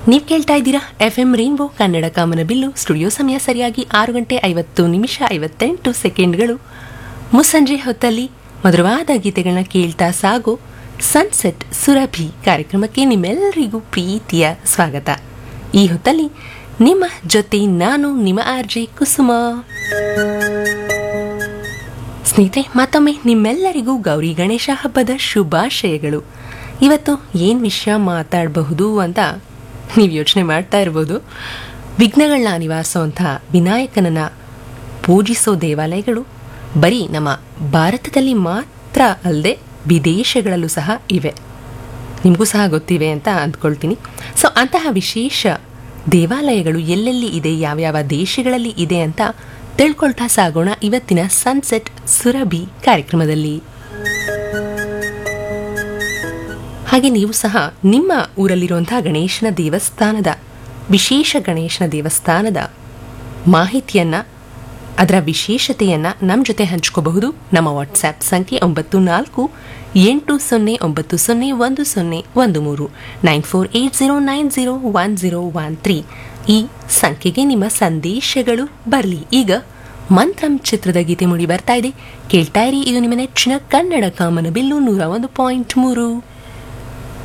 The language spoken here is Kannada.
ನೀವು ಕೇಳ್ತಾ ಇದ್ದೀರಾ ಎಫ್ ಎಂ ರೈನ್ಬೋ ಕನ್ನಡ ಕಾಮನ ಬಿಲ್ಲು ಸ್ಟುಡಿಯೋ ಸಮಯ ಸರಿಯಾಗಿ ಆರು ಗಂಟೆ ಐವತ್ತು ನಿಮಿಷ ಐವತ್ತೆಂಟು ಸೆಕೆಂಡ್ಗಳು ಮುಸ್ಸಂಜೆ ಹೊತ್ತಲ್ಲಿ ಮಧುರವಾದ ಗೀತೆಗಳನ್ನ ಕೇಳ್ತಾ ಸಾಗೋ ಸನ್ಸೆಟ್ ಸುರಭಿ ಕಾರ್ಯಕ್ರಮಕ್ಕೆ ನಿಮ್ಮೆಲ್ಲರಿಗೂ ಪ್ರೀತಿಯ ಸ್ವಾಗತ ಈ ಹೊತ್ತಲ್ಲಿ ನಿಮ್ಮ ಜೊತೆ ನಾನು ನಿಮ್ಮ ಆರ್ಜೆ ಕುಸುಮ ಸ್ನೇಹಿತರೆ ಮತ್ತೊಮ್ಮೆ ನಿಮ್ಮೆಲ್ಲರಿಗೂ ಗೌರಿ ಗಣೇಶ ಹಬ್ಬದ ಶುಭಾಶಯಗಳು ಇವತ್ತು ಏನು ವಿಷಯ ಮಾತಾಡಬಹುದು ಅಂತ ನೀವು ಯೋಚನೆ ಮಾಡ್ತಾ ಇರ್ಬೋದು ವಿಘ್ನಗಳನ್ನ ನಿವಾರಿಸುವಂಥ ವಿನಾಯಕನನ್ನ ಪೂಜಿಸೋ ದೇವಾಲಯಗಳು ಬರೀ ನಮ್ಮ ಭಾರತದಲ್ಲಿ ಮಾತ್ರ ಅಲ್ಲದೆ ವಿದೇಶಗಳಲ್ಲೂ ಸಹ ಇವೆ ನಿಮಗೂ ಸಹ ಗೊತ್ತಿವೆ ಅಂತ ಅಂದ್ಕೊಳ್ತೀನಿ ಸೊ ಅಂತಹ ವಿಶೇಷ ದೇವಾಲಯಗಳು ಎಲ್ಲೆಲ್ಲಿ ಇದೆ ಯಾವ್ಯಾವ ದೇಶಗಳಲ್ಲಿ ಇದೆ ಅಂತ ತಿಳ್ಕೊಳ್ತಾ ಸಾಗೋಣ ಇವತ್ತಿನ ಸನ್ಸೆಟ್ ಸುರಭಿ ಕಾರ್ಯಕ್ರಮದಲ್ಲಿ ಹಾಗೆ ನೀವು ಸಹ ನಿಮ್ಮ ಊರಲ್ಲಿರುವಂತಹ ಗಣೇಶನ ದೇವಸ್ಥಾನದ ವಿಶೇಷ ಗಣೇಶನ ದೇವಸ್ಥಾನದ ಮಾಹಿತಿಯನ್ನ ಅದರ ವಿಶೇಷತೆಯನ್ನ ನಮ್ಮ ಜೊತೆ ಹಂಚ್ಕೋಬಹುದು ನಮ್ಮ ವಾಟ್ಸ್ಆ್ಯಪ್ ಸಂಖ್ಯೆ ಒಂಬತ್ತು ನಾಲ್ಕು ಎಂಟು ಸೊನ್ನೆ ಒಂಬತ್ತು ಸೊನ್ನೆ ಒಂದು ಸೊನ್ನೆ ಒಂದು ಮೂರು nine four eight zero nine zero one zero one three ಈ ಸಂಖ್ಯೆಗೆ ನಿಮ್ಮ ಸಂದೇಶಗಳು ಬರಲಿ ಈಗ ಮಂತ್ರಂ ಚಿತ್ರದ ಗೀತೆ ಮೂಡಿ ಬರ್ತಾ ಇದೆ ಕೇಳ್ತಾ ಇರಿ ಇದು ನಿಮ್ಮ ನೆಚ್ಚಿನ ಕನ್ನಡ ಕಾಮನ ಬಿಲ್ಲು ನೂರ ಒಂದು ಪಾಯಿಂಟ್ ಮೂರು